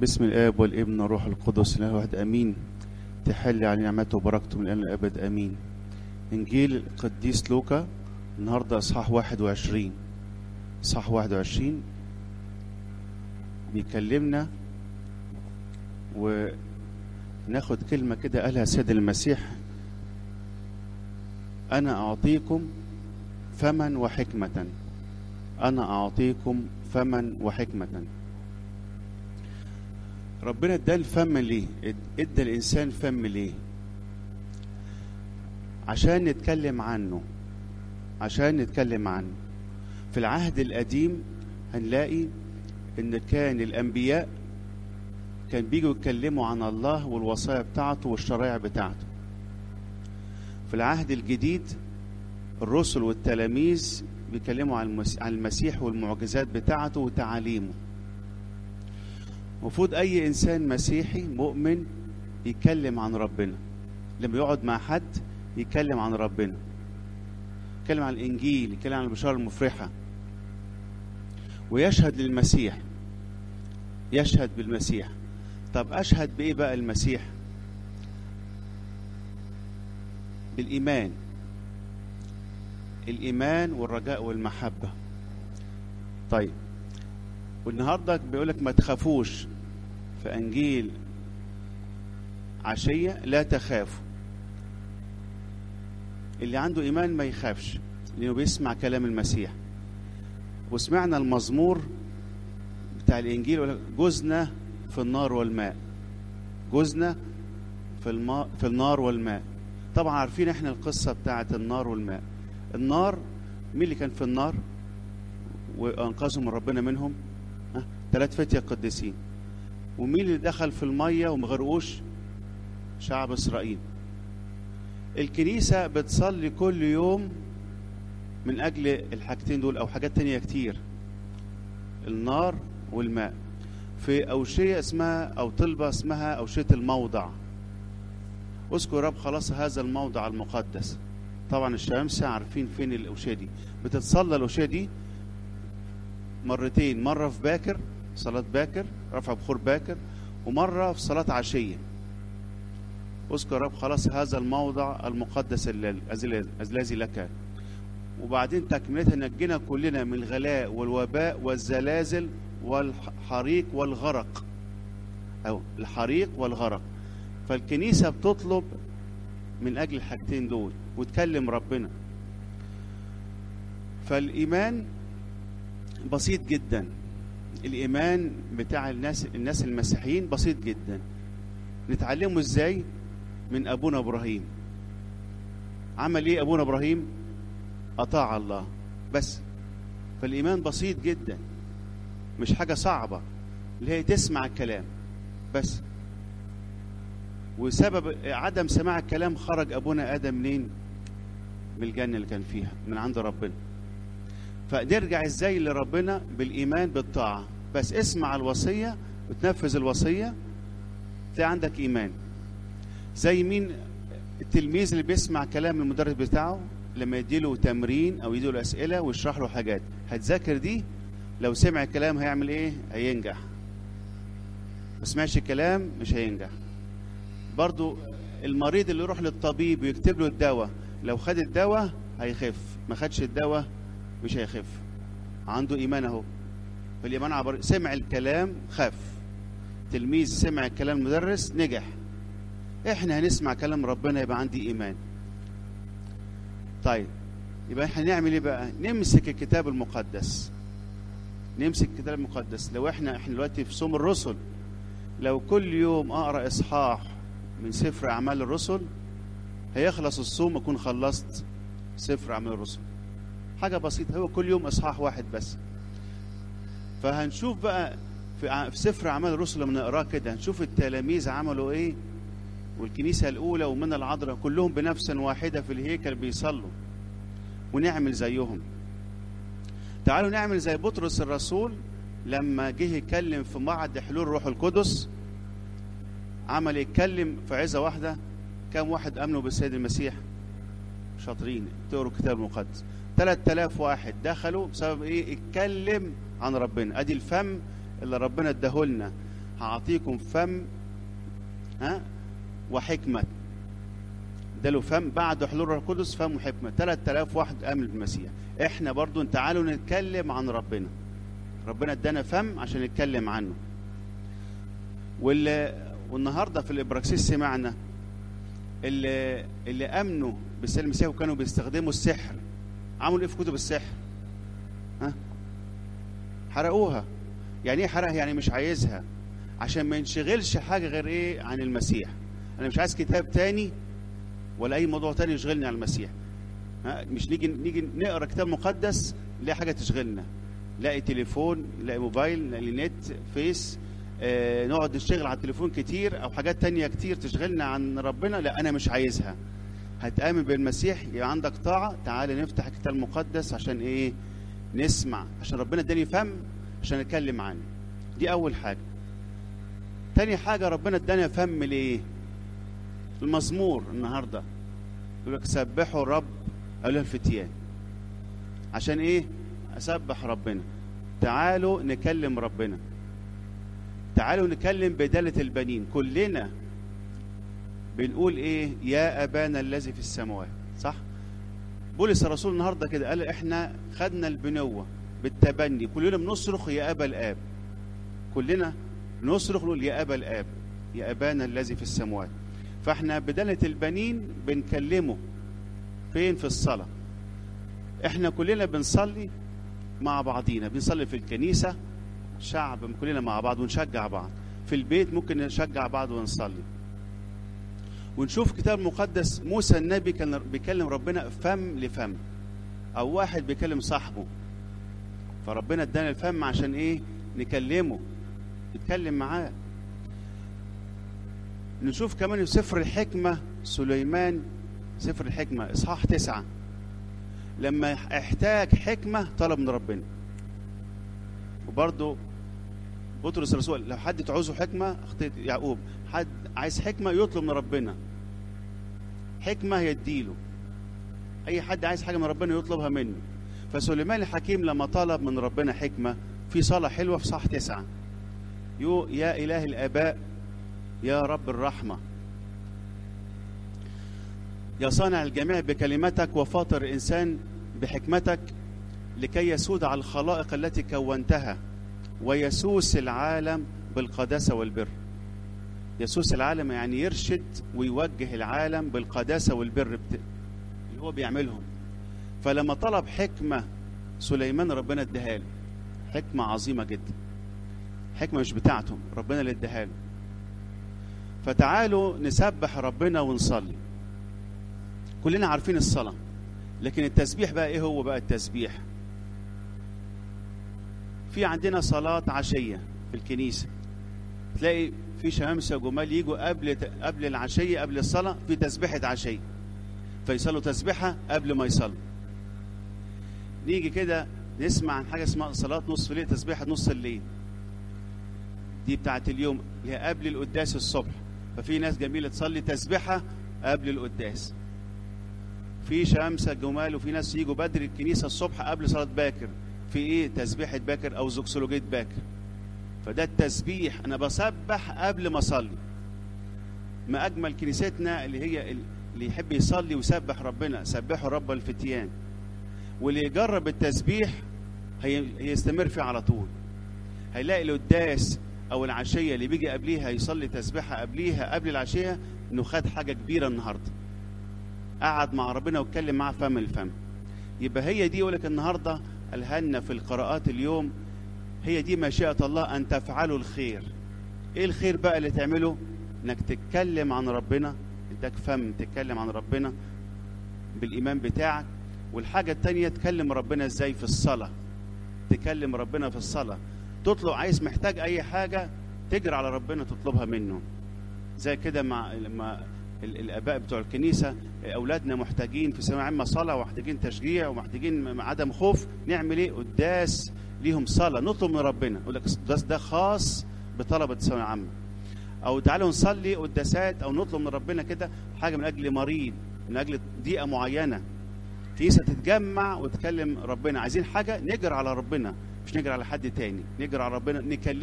باسم الآب والابن والروح القدس الله واحد أمين تحل على نعمته وبركته من الآن للأبد أمين إنجيل القديس لوقا النهاردة إصحاح 21 إصحاح 21 بيكلمنا وناخد كلمة كده قالها السيد المسيح أنا أعطيكم فما وحكمة أنا أعطيكم فما وحكمة ربنا ادى الفم ليه ادى الانسان فم ليه عشان نتكلم عنه عشان نتكلم عنه في العهد القديم هنلاقي ان كان الانبياء كان بيجوا يتكلموا عن الله والوصايا بتاعته والشرائع بتاعته في العهد الجديد الرسل والتلاميذ بيتكلموا عن المسيح والمعجزات بتاعته وتعاليمه المفروض اي انسان مسيحي مؤمن يتكلم عن ربنا لما يقعد مع حد يتكلم عن ربنا يتكلم عن الانجيل يتكلم عن البشاره المفرحه ويشهد للمسيح يشهد بالمسيح طب اشهد بايه بقى المسيح بالايمان الايمان والرجاء والمحبه طيب والنهارده بيقول لك ما تخافوش في انجيل عشيه لا تخافوا اللي عنده ايمان ما يخافش لانه بيسمع كلام المسيح وسمعنا المزمور بتاع الانجيل يقول جزنا في النار والماء جزنا في الماء في النار والماء طبعا عارفين احنا القصه بتاعه النار والماء النار مين اللي كان في النار وانقذهم ربنا منهم ثلاث فتية قديسين ومين اللي دخل في المية وما غرقوش شعب إسرائيل الكنيسة بتصلي كل يوم من أجل الحاجتين دول أو حاجات تانية كتير النار والماء في أوشية اسمها أو طلبة اسمها أوشية الموضع اذكر رب خلاص هذا الموضع المقدس طبعا الشمس عارفين فين الأوشية دي بتتصلى الأوشية دي مرتين مرة في باكر صلاة باكر رفع بخور باكر ومرة في صلاة عشية اذكر رب خلاص هذا الموضع المقدس الذي لك وبعدين تكملتها نجينا كلنا من الغلاء والوباء والزلازل والحريق والغرق أو الحريق والغرق فالكنيسة بتطلب من أجل الحاجتين دول وتكلم ربنا فالإيمان بسيط جدا الايمان بتاع الناس الناس المسيحيين بسيط جدا نتعلمه ازاي من ابونا ابراهيم عمل ايه ابونا ابراهيم اطاع الله بس فالايمان بسيط جدا مش حاجه صعبه اللي هي تسمع الكلام بس وسبب عدم سماع الكلام خرج ابونا ادم منين من الجنه اللي كان فيها من عند ربنا فنرجع ازاي لربنا بالايمان بالطاعه بس اسمع الوصيه وتنفذ الوصيه تلاقي عندك ايمان زي مين التلميذ اللي بيسمع كلام المدرس بتاعه لما يديله تمرين او يديله اسئله ويشرح له حاجات هتذاكر دي لو سمع الكلام هيعمل ايه هينجح ما سمعش الكلام مش هينجح برضو المريض اللي يروح للطبيب ويكتب له الدواء لو خد الدواء هيخف ما خدش الدواء مش هيخف عنده ايمان اهو فالايمان عبر سمع الكلام خف تلميذ سمع كلام المدرس نجح احنا هنسمع كلام ربنا يبقى عندي ايمان طيب يبقى احنا نعمل ايه بقى نمسك الكتاب المقدس نمسك الكتاب المقدس لو احنا احنا دلوقتي في صوم الرسل لو كل يوم اقرا اصحاح من سفر اعمال الرسل هيخلص الصوم اكون خلصت سفر اعمال الرسل حاجه بسيطه هو كل يوم اصحاح واحد بس فهنشوف بقى في في سفر اعمال الرسل لما نقراه كده هنشوف التلاميذ عملوا ايه والكنيسه الاولى ومن العذراء كلهم بنفس واحده في الهيكل بيصلوا ونعمل زيهم تعالوا نعمل زي بطرس الرسول لما جه يتكلم في معهد حلول روح القدس عمل يتكلم في عزه واحده كم واحد امنوا بالسيد المسيح شاطرين تقروا الكتاب المقدس 3000 واحد دخلوا بسبب ايه اتكلم عن ربنا ادي الفم اللي ربنا اداهولنا هعطيكم فم ها وحكمه ده له فم بعد حلول الروح القدس فم وحكمه 3000 واحد امن بالمسيح احنا برضو تعالوا نتكلم عن ربنا ربنا ادانا فم عشان نتكلم عنه واللي والنهارده في الابراكسيس سمعنا اللي اللي امنوا بالسيد المسيح وكانوا بيستخدموا السحر عملوا ايه في كتب السحر؟ ها؟ حرقوها يعني ايه حرقها؟ يعني مش عايزها عشان ما ينشغلش حاجه غير ايه عن المسيح انا مش عايز كتاب تاني ولا اي موضوع تاني يشغلني عن المسيح ها مش نيجي نيجي نقرا كتاب مقدس نلاقي حاجه تشغلنا نلاقي تليفون نلاقي موبايل نلاقي نت فيس آه نقعد نشتغل على التليفون كتير او حاجات تانية كتير تشغلنا عن ربنا لا انا مش عايزها هتآمن بالمسيح يبقى عندك طاعة تعالى نفتح الكتاب المقدس عشان ايه نسمع عشان ربنا اداني فم عشان نتكلم عنه دي اول حاجة تاني حاجة ربنا ادانا فم ليه المزمور النهاردة يقول لك سبحوا الرب أيها الفتيان عشان ايه اسبح ربنا تعالوا نكلم ربنا تعالوا نكلم بدالة البنين كلنا بنقول ايه يا ابانا الذي في السماوات صح بولس الرسول النهارده كده قال احنا خدنا البنوه بالتبني كلنا بنصرخ يا ابا الاب كلنا بنصرخ نقول يا ابا الاب يا ابانا الذي في السماوات فاحنا بدالة البنين بنكلمه فين في الصلاه احنا كلنا بنصلي مع بعضينا بنصلي في الكنيسه شعب كلنا مع بعض ونشجع بعض في البيت ممكن نشجع بعض ونصلي ونشوف كتاب مقدس موسى النبي كان بيكلم ربنا فم لفم او واحد بيكلم صاحبه فربنا ادانا الفم عشان ايه نكلمه نتكلم معاه نشوف كمان في سفر الحكمة سليمان سفر الحكمة إصحاح تسعة لما احتاج حكمة طلب من ربنا وبرضه بطرس الرسول لو حد تعوزه حكمة اخطيت يعقوب حد عايز حكمة يطلب من ربنا حكمة يديله أي حد عايز حاجة من ربنا يطلبها منه فسليمان الحكيم لما طلب من ربنا حكمة في صلاة حلوة في صح تسعة يو يا إله الآباء يا رب الرحمة يا صانع الجميع بكلمتك وفاطر الإنسان بحكمتك لكي يسود على الخلائق التي كونتها ويسوس العالم بالقداسة والبر يسوس العالم يعني يرشد ويوجه العالم بالقداسة والبر بت... اللي هو بيعملهم فلما طلب حكمة سليمان ربنا اداها له حكمة عظيمة جدا حكمة مش بتاعته ربنا اللي اداها له فتعالوا نسبح ربنا ونصلي كلنا عارفين الصلاة لكن التسبيح بقى ايه هو بقى التسبيح في عندنا صلاة عشية في الكنيسة تلاقي في شمامسة جمال يجوا قبل قبل العشية قبل الصلاة في تسبيحة عشية فيصلوا تسبيحة قبل ما يصلوا نيجي كده نسمع عن حاجة اسمها صلاة نصف الليل تسبيحة نص الليل دي بتاعت اليوم اللي هي قبل القداس الصبح ففي ناس جميلة تصلي تسبيحة قبل القداس في شمسة جمال وفي ناس يجوا بدري الكنيسة الصبح قبل صلاة باكر في ايه تسبيحة باكر او زوكسولوجية باكر فده التسبيح انا بسبح قبل ما اصلي ما اجمل كنيستنا اللي هي اللي يحب يصلي ويسبح ربنا سبحوا رب الفتيان واللي يجرب التسبيح هي هيستمر فيه على طول هيلاقي القداس او العشيه اللي بيجي قبليها يصلي تسبيحه قبليها قبل العشيه انه خد حاجه كبيره النهارده قعد مع ربنا واتكلم معاه فم الفم يبقى هي دي يقول لك النهارده الهنا في القراءات اليوم هي دي مشيئه الله ان تفعلوا الخير ايه الخير بقى اللي تعمله انك تتكلم عن ربنا اداك فم تتكلم عن ربنا بالايمان بتاعك والحاجه التانية تكلم ربنا ازاي في الصلاه تكلم ربنا في الصلاه تطلب عايز محتاج اي حاجه تجري على ربنا تطلبها منه زي كده مع لما الاباء بتوع الكنيسه اولادنا محتاجين في ثانويه عامه صلاه ومحتاجين تشجيع ومحتاجين عدم خوف نعمل ايه قداس ليهم صلاه نطلب من ربنا يقول لك القداس ده خاص بطلبه الثانويه العامه او تعالوا نصلي قداسات او نطلب من ربنا كده حاجه من اجل مريض من اجل ضيقه معينه كنيسه تتجمع وتكلم ربنا عايزين حاجه نجري على ربنا مش نجري على حد تاني نجري على ربنا نكلمه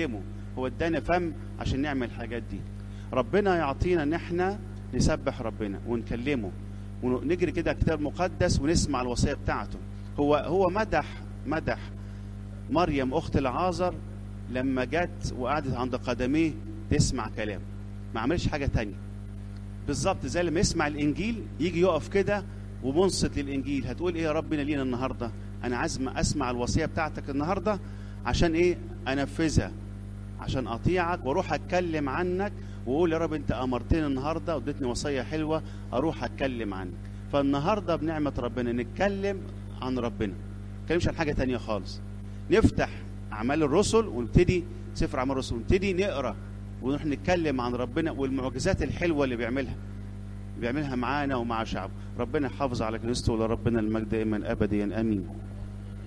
هو ادانا فم عشان نعمل الحاجات دي ربنا يعطينا ان احنا نسبح ربنا ونكلمه ونجري كده الكتاب المقدس ونسمع الوصيه بتاعته هو هو مدح مدح مريم اخت العازر لما جت وقعدت عند قدميه تسمع كلام ما عملش حاجه تانية بالظبط زي لما يسمع الانجيل يجي يقف كده ومنصت للانجيل هتقول ايه يا ربنا لينا النهارده انا عايز اسمع الوصيه بتاعتك النهارده عشان ايه انفذها عشان اطيعك واروح اتكلم عنك واقول يا رب انت امرتني النهارده واديتني وصيه حلوه اروح اتكلم عنك فالنهارده بنعمه ربنا نتكلم عن ربنا ما نتكلمش عن حاجه تانية خالص نفتح اعمال الرسل ونبتدي سفر اعمال الرسل ونبتدي نقرا ونروح نتكلم عن ربنا والمعجزات الحلوه اللي بيعملها بيعملها معانا ومع شعبه ربنا يحافظ على كنيسته ولربنا المجد دائما ابديا امين